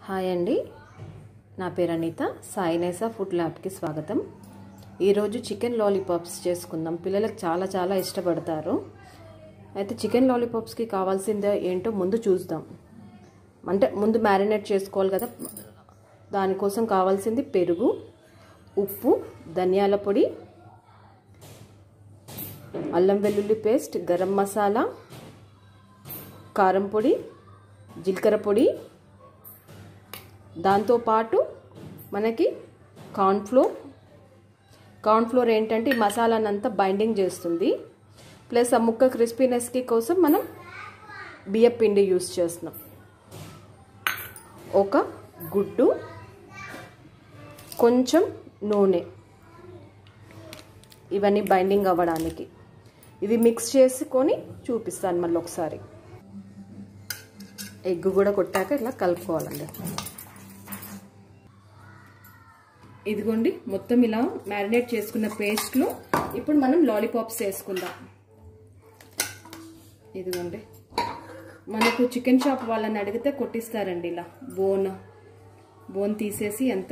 hi అండి నా పేరు అనిత సాయినేసా ఫుడ్ ల్యాబ్కి స్వాగతం ఈరోజు చికెన్ లాలీపాప్స్ చేసుకుందాం పిల్లలకు చాలా చాలా ఇష్టపడతారు అయితే చికెన్ లాలీపాప్స్కి కావాల్సిందే ఏంటో ముందు చూద్దాం అంటే ముందు మ్యారినేట్ చేసుకోవాలి కదా దానికోసం కావాల్సింది పెరుగు ఉప్పు ధనియాల పొడి అల్లం వెల్లుల్లి పేస్ట్ గరం మసాలా కారం పొడి జీలకర్ర పొడి దాంతోపాటు మనకి కార్న్ఫ్లోర్ కార్న్ఫ్లోర్ ఏంటంటే ఈ మసాలానంతా బైండింగ్ చేస్తుంది ప్లస్ ఆ ముక్క క్రిస్పీనెస్కి కోసం మనం బియ్య పిండి యూస్ చేస్తున్నాం ఒక గుడ్డు కొంచెం నూనె ఇవన్నీ బైండింగ్ అవ్వడానికి ఇది మిక్స్ చేసుకొని చూపిస్తాను మళ్ళీ ఒకసారి ఎగ్ కూడా కొట్టాక ఇలా కలుపుకోవాలండి ఇదిగోండి మొత్తం ఇలా మ్యారినేట్ చేసుకున్న పేస్ట్లో ఇప్పుడు మనం లాలీపాప్స్ వేసుకుందాం ఇదిగోండి మనకు చికెన్ షాప్ వాళ్ళని అడిగితే కొట్టిస్తారండి ఇలా బోన్ బోన్ తీసేసి అంతా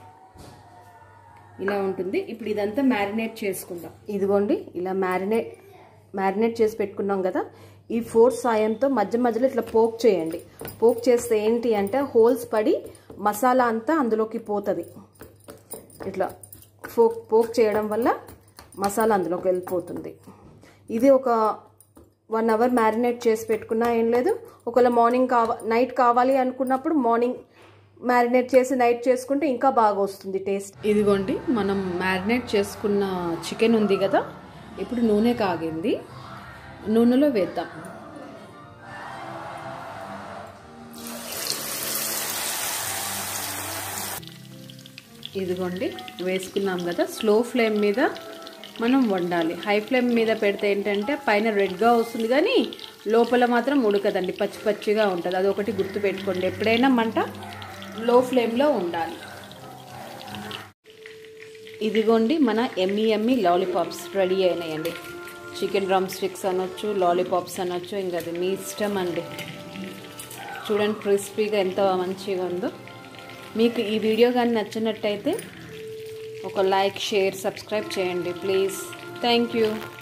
ఇలా ఉంటుంది ఇప్పుడు ఇదంతా మ్యారినేట్ చేసుకుందాం ఇదిగోండి ఇలా మ్యారినేట్ మ్యారినేట్ చేసి పెట్టుకున్నాం కదా ఈ ఫోర్స్ సాయంతో మధ్య మధ్యలో ఇట్లా పోక్ చేయండి పోక్ చేస్తే ఏంటి అంటే హోల్స్ పడి మసాలా అంతా అందులోకి పోతుంది ఇట్లా పోక్ పోక్ చేయడం వల్ల మసాలా అందులోకి వెళ్ళిపోతుంది ఇది ఒక వన్ అవర్ మ్యారినేట్ చేసి పెట్టుకున్నా ఏం లేదు ఒకవేళ మార్నింగ్ కావా నైట్ కావాలి అనుకున్నప్పుడు మార్నింగ్ మ్యారినేట్ చేసి నైట్ చేసుకుంటే ఇంకా బాగా వస్తుంది టేస్ట్ ఇదిగోండి మనం మ్యారినేట్ చేసుకున్న చికెన్ ఉంది కదా ఇప్పుడు నూనె కాగింది నూనెలో వేద్దాం ఇదిగోండి వేసుకున్నాం కదా స్లో ఫ్లేమ్ మీద మనం వండాలి హై ఫ్లేమ్ మీద పెడితే ఏంటంటే పైన రెడ్గా వస్తుంది కానీ లోపల మాత్రం ఉడకదండి పచ్చి పచ్చిగా ఉంటుంది అదొకటి గుర్తుపెట్టుకోండి ఎప్పుడైనా మంట లో ఫ్లేమ్లో ఉండాలి ఇదిగోండి మన ఎమ్మి ఎమ్మి లాలీపాప్స్ రెడీ అయినాయండి చికెన్ డ్రమ్ స్టిక్స్ అనొచ్చు లాలీపాప్స్ అనొచ్చు ఇంకా అది మీ ఇష్టం అండి చూడండి క్రిస్పీగా ఎంత మంచిగా ఉందో మీకు ఈ వీడియో కానీ నచ్చినట్టయితే ఒక లైక్ షేర్ సబ్స్క్రైబ్ చేయండి ప్లీజ్ థ్యాంక్ యూ